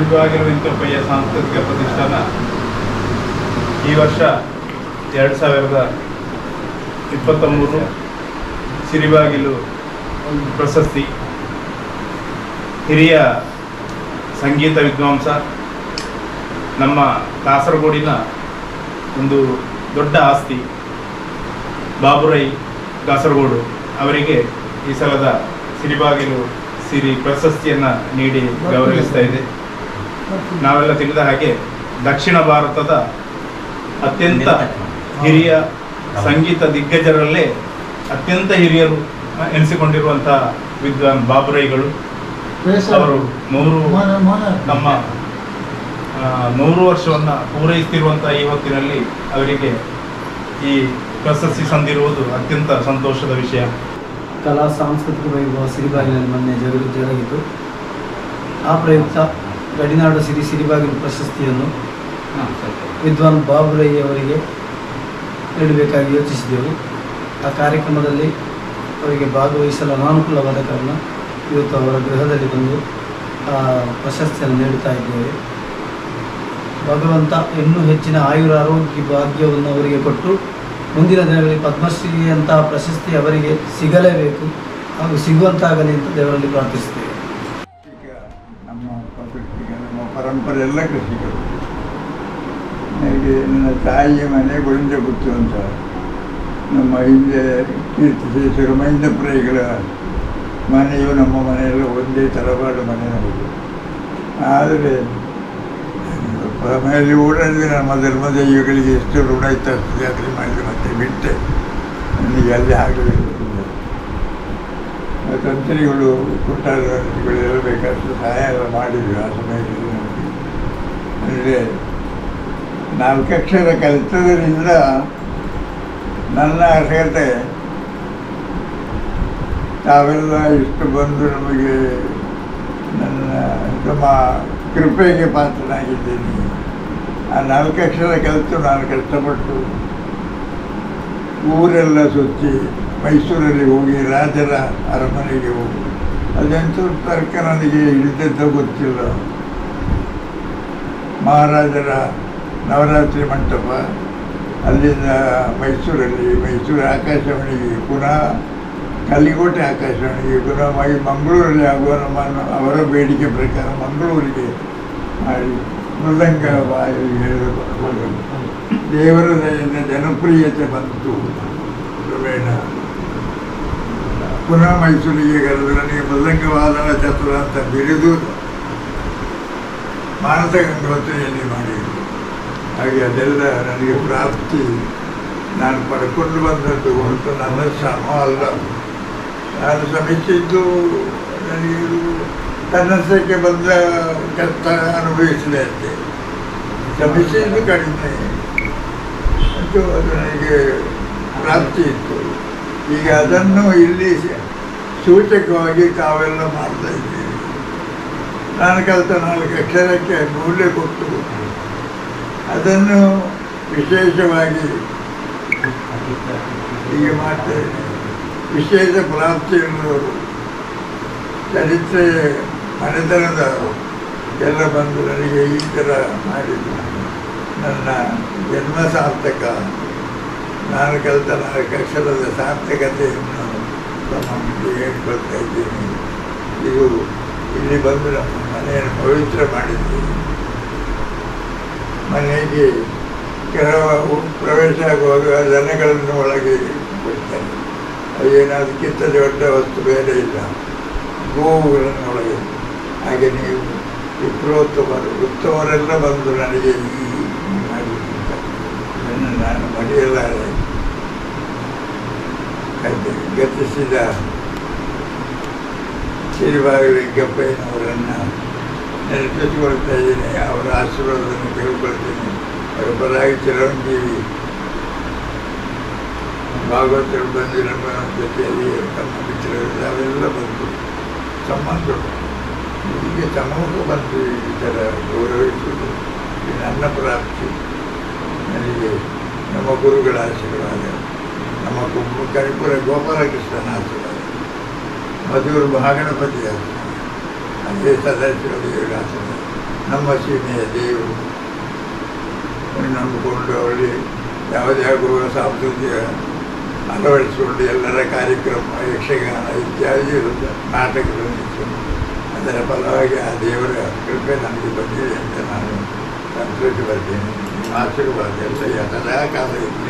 ಸಿರಿಬಾಗಿಲು ವೆಂಕಟಪ್ಪಯ್ಯ ಸಾಂಸ್ಕೃತಿಕ ಪ್ರತಿಷ್ಠಾನ ಈ ವರ್ಷ ಎರಡು ಸಾವಿರದ ಇಪ್ಪತ್ತ ಮೂರು ಸಿರಿಬಾಗಿಲು ಪ್ರಶಸ್ತಿ ಹಿರಿಯ ಸಂಗೀತ ವಿದ್ವಾಂಸ ನಮ್ಮ ಕಾಸರಗೋಡಿನ ಒಂದು ದೊಡ್ಡ ಆಸ್ತಿ ಬಾಬುರೈ ಕಾಸರಗೋಡು ಅವರಿಗೆ ಈ ಸಲದ ಸಿರಿಬಾಗಿಲು ಸಿರಿ ಪ್ರಶಸ್ತಿಯನ್ನು ನೀಡಿ ಗೌರವಿಸ್ತಾ ಇದೆ ನಾವೆಲ್ಲ ತಿಳಿದ ಹಾಗೆ ದಕ್ಷಿಣ ಭಾರತದ ಅತ್ಯಂತ ಹಿರಿಯ ಸಂಗೀತ ದಿಗ್ಗಜರಲ್ಲೇ ಅತ್ಯಂತ ಹಿರಿಯರು ಎನಿಸಿಕೊಂಡಿರುವಂಥ ವಿದ್ವಾನ್ ಬಾಬುರೈಗಳು ಅವರು ನೂರು ನಮ್ಮ ಆ, ನೂರು ವರ್ಷವನ್ನು ಪೂರೈಸ್ತಿರುವಂಥ ಈ ಹೊತ್ತಿನಲ್ಲಿ ಅವರಿಗೆ ಈ ಪ್ರಶಸ್ತಿ ಸಂದಿರುವುದು ಅತ್ಯಂತ ಸಂತೋಷದ ವಿಷಯ ಕಲಾ ಸಾಂಸ್ಕೃತಿಕ ವೈಭವ ಸಿರಿಬಾಗಿಲಿನಲ್ಲಿ ಮೊನ್ನೆ ಜರುಗಿ ಜರುಗಿತು ಆ ಪ್ರಯುಕ್ತ ಗಡಿನಾಡು ಸಿರಿ ಸಿರಿಬಾಗಿಲು ಪ್ರಶಸ್ತಿಯನ್ನು ವಿದ್ವಾನ್ ಬಾಬುರೈ ಅವರಿಗೆ ನೀಡಬೇಕಾಗಿ ಯೋಚಿಸಿದೆವು ಆ ಕಾರ್ಯಕ್ರಮದಲ್ಲಿ ಅವರಿಗೆ ಭಾಗವಹಿಸಲು ಅನಾನುಕೂಲವಾದ ಕಾರಣ ಇವತ್ತು ಅವರ ಗೃಹದಲ್ಲಿ ಬಂದು ಆ ಪ್ರಶಸ್ತಿಯನ್ನು ನೀಡುತ್ತಾ ಇದ್ದೇವೆ ಭಗವಂತ ಇನ್ನೂ ಹೆಚ್ಚಿನ ಆಯುರ ಆರೋಗ್ಯ ಭಾಗ್ಯವನ್ನು ಅವರಿಗೆ ಕೊಟ್ಟು ಮುಂದಿನ ದಿನಗಳಲ್ಲಿ ಪದ್ಮಶ್ರೀ ಅಂತಹ ಪ್ರಶಸ್ತಿ ಅವರಿಗೆ ಸಿಗಲೇಬೇಕು ಹಾಗೂ ಸಿಗುವಂತಾಗಲಿ ಅಂತ ದೇವರಲ್ಲಿ ಪ್ರಾರ್ಥಿಸುತ್ತೇವೆ ಈಗ ನಮ್ಮ ಪ್ರಕೃತಿಗೆ ನಮ್ಮ ಪರಂಪರೆ ಎಲ್ಲ ಕೃಷಿಕರು ನನಗೆ ನನ್ನ ತಾಯಿಯ ಮನೆ ಗುಳಿಂಜಗುತ್ತು ಅಂತ ನಮ್ಮ ಹಿಂದೆ ಕೀರ್ತಿಸಿ ಸುರಮೈಂದಪ್ರಾಯಿಗಳ ಮನೆಯು ನಮ್ಮ ಮನೆಯೆಲ್ಲ ಒಂದೇ ತರವಾದ ಮನೆ ನಮ್ಮದು ಆದರೆ ಮನೆಯಲ್ಲಿ ಓಡಾಡಿದ್ರೆ ನಮ್ಮ ಧರ್ಮದೈವಗಳಿಗೆ ಎಷ್ಟು ಋಣ ಇತ್ತು ಅಷ್ಟು ಜಾತ್ರೆ ಮಾಡಿದ್ರೆ ಮತ್ತೆ ಬಿಟ್ಟೆ ನನಗೆ ಅಲ್ಲಿ ಆಗಬೇಕು ತಂತ್ರಿಗಳು ಕುಟ್ಟಾರಗಳು ಎಲ್ಲ ಬೇಕಾದಷ್ಟು ಸಹಾಯ ಎಲ್ಲ ಮಾಡಿದ್ವಿ ಆ ಸಮಯದಲ್ಲಿ ನಮಗೆ ಅಂದರೆ ನಾಲ್ಕಕ್ಷರ ಕಲಿತದರಿಂದ ನನ್ನ ಅರ್ಹತೆ ತಾವೆಲ್ಲ ಇಷ್ಟು ಬಂದು ನಮಗೆ ನನ್ನ ತಮ್ಮ ಕೃಪೆಗೆ ಪಾತ್ರನಾಗಿದ್ದೀನಿ ಆ ನಾಲ್ಕಕ್ಷರ ಕಲಿತು ನಾನು ಕಷ್ಟಪಟ್ಟು ಊರೆಲ್ಲ ಸುತ್ತಿ ಮೈಸೂರಲ್ಲಿ ಹೋಗಿ ರಾಜರ ಅರಮನೆಗೆ ಹೋಗಿ ಅದೆಂತೂ ತರ್ಕ ನನಗೆ ಇಳಿದದ್ದು ಗೊತ್ತಿಲ್ಲ ಮಹಾರಾಜರ ನವರಾತ್ರಿ ಮಂಟಪ ಅಲ್ಲಿಂದ ಮೈಸೂರಲ್ಲಿ ಮೈಸೂರು ಆಕಾಶವಾಣಿಗೆ ಪುನಃ ಕಲ್ಲಿಕೋಟೆ ಆಕಾಶವಾಣಿಗೆ ಪುನಃ ಮೈ ಮಂಗಳೂರಲ್ಲಿ ಆಗುವ ನಮ್ಮ ಅವರ ಬೇಡಿಕೆ ಪ್ರಕಾರ ಮಂಗಳೂರಿಗೆ ಮಾಡಿ ಮೃದಂಗ ವಾಯುವಿಗೆ ಹೇಳಿಕೊಂಡು ದೇವರ ದಯೆಯಿಂದ ಜನಪ್ರಿಯತೆ ಬಂತು ಕ್ರಮೇಣ ಪುನಃ ಮೈಸೂರಿಗೆ ಕರೆದು ನನಗೆ ಮೃದಂಗ ವಾದನ ಚತುರ ಅಂತ ಬಿರಿದು ಮಾನಸ ಗಂಗೋತ್ರಿಯಲ್ಲಿ ಮಾಡಿದರು ಹಾಗೆ ಅದೆಲ್ಲ ನನಗೆ ಪ್ರಾಪ್ತಿ ನಾನು ಪಡ್ಕೊಂಡು ಬಂದದ್ದು ಹೊರತು ನನ್ನ ಶ್ರಮ ಅಲ್ಲ ನಾನು ಶ್ರಮಿಸಿದ್ದು ನನಗೆ ಇದು ತನ್ನಷ್ಟಕ್ಕೆ ಬಂದ ಕಷ್ಟ ಅನುಭವಿಸಿದೆ ಅಂತೆ ಶ್ರಮಿಸಿದ್ದು ಕಡಿಮೆ ಮತ್ತು ಅದು ನನಗೆ ಪ್ರಾಪ್ತಿ ಇತ್ತು ಈಗ ಅದನ್ನು ಇಲ್ಲಿ ಸೂಚಕವಾಗಿ ತಾವೆಲ್ಲ ಮಾಡ್ತಾ ಇದ್ದೀವಿ ನಾನು ಕಲಿತ ನಾಲ್ಕು ಅಕ್ಷರಕ್ಕೆ ಮೂಲ್ಯ ಕೊಟ್ಟು ಅದನ್ನು ವಿಶೇಷವಾಗಿ ಹೀಗೆ ಮಾಡ್ತಾ ಇದ್ದೀನಿ ವಿಶೇಷ ಪ್ರಾಪ್ತಿಯುಳ್ಳವರು ಚರಿತ್ರೆ ಮನೆತನದ ಎಲ್ಲ ಬಂದು ನನಗೆ ಈ ಥರ ಮಾಡಿದ್ದು ನನ್ನ ಜನ್ಮ ಸಾರ್ಥಕ ನಾನು ಕಲಿತ ನಾಲ್ಕು ಅಕ್ಷರದ ಸಾರ್ಥಕತೆಯನ್ನು ತಮ್ಮ ಮುಂದೆ ಹೇಳ್ಕೊಳ್ತಾ ಇದ್ದೀನಿ ಇದು ಇಲ್ಲಿ ಬಂದು ನಮ್ಮ ಮನೆಯನ್ನು ಪವಿತ್ರ ಮಾಡಿದ್ದೀನಿ ಮನೆಗೆ ಕೆಲವು ಪ್ರವೇಶ ಆಗುವಾಗ ಜನಗಳನ್ನು ಒಳಗೆ ಬಿಡ್ತಾರೆ ಅದೇನು ಅದಕ್ಕಿಂತ ದೊಡ್ಡ ವಸ್ತು ಬೇರೆ ಇಲ್ಲ ಗೋವುಗಳನ್ನು ಒಳಗೆ ಹಾಗೆ ನೀವು ವಿಪ್ರೋತ್ತಮರು ಉತ್ತಮರೆಲ್ಲ ಬಂದು ನನಗೆ ಈ ಮಾಡಿದ್ದಾರೆ ಇದನ್ನು ನಾನು ಮರೆಯಲಾರೆ ಅದು ಗತಿಸಿದ ಸಿರಿಬಾಗಿ ಲಿಂಗಪ್ಪಯ್ಯನವರನ್ನು ನೆನಪಿಸಿಕೊಳ್ತಾ ಇದ್ದೀನಿ ಅವರ ಆಶೀರ್ವಾದವನ್ನು ಕೇಳ್ಕೊಳ್ತೀನಿ ಅವರ ಪರವಾಗಿ ಚಿರಂಜೀವಿ ಭಾಗವತರು ಬಂದು ನಮ್ಮ ಜೊತೆಯಲ್ಲಿ ತಮ್ಮ ಮಿತ್ರರು ಅವೆಲ್ಲ ಬಂದು ಸಂಬಂಧಗಳು ಹೀಗೆ ಸಮೂಹ ಬಂದು ಈ ಥರ ಗೌರವಿಸುವುದು ಇದು ನನ್ನ ಪ್ರಾಪ್ತಿ ನನಗೆ ನಮ್ಮ ಗುರುಗಳ ಆಶೀರ್ವಾದ ನಮ್ಮ ಕುಂಭ ಕರಿಪುರ ಗೋಪಾಲಕೃಷ್ಣನ ಆಶೀರ್ವಾದ ಮಧುರು ಮಹಾಗಣಪತಿ ಆಶೀರ್ವಾದ ಅದೇ ಸದಾಶಿವ ದೇವರ ಆಶೀರ್ವಾದ ನಮ್ಮ ಸೀಮೆಯ ದೇವರು ನಂಬಿಕೊಂಡು ಅವಳಿ ಯಾವುದೇ ಆಗುವ ಸಾಂಸ್ಕೃತಿಕ ಅಳವಡಿಸಿಕೊಂಡು ಎಲ್ಲರ ಕಾರ್ಯಕ್ರಮ ಯಕ್ಷಗಾನ ಇತ್ಯಾದಿ ಇರುತ್ತೆ ನಾಟಕಗಳನ್ನು ಇಟ್ಟು ಅದರ ಫಲವಾಗಿ ಆ ದೇವರ ಕೃಪೆ ನನಗೆ ಬಂದಿದೆ ಅಂತ ನಾನು ಸಂತೋಷ ಬರ್ತೇನೆ ನಿಮ್ಮ ಆಶೀರ್ವಾದ ಎಲ್ಲ ಸದಾ ಕಾಲ ಇರಲಿ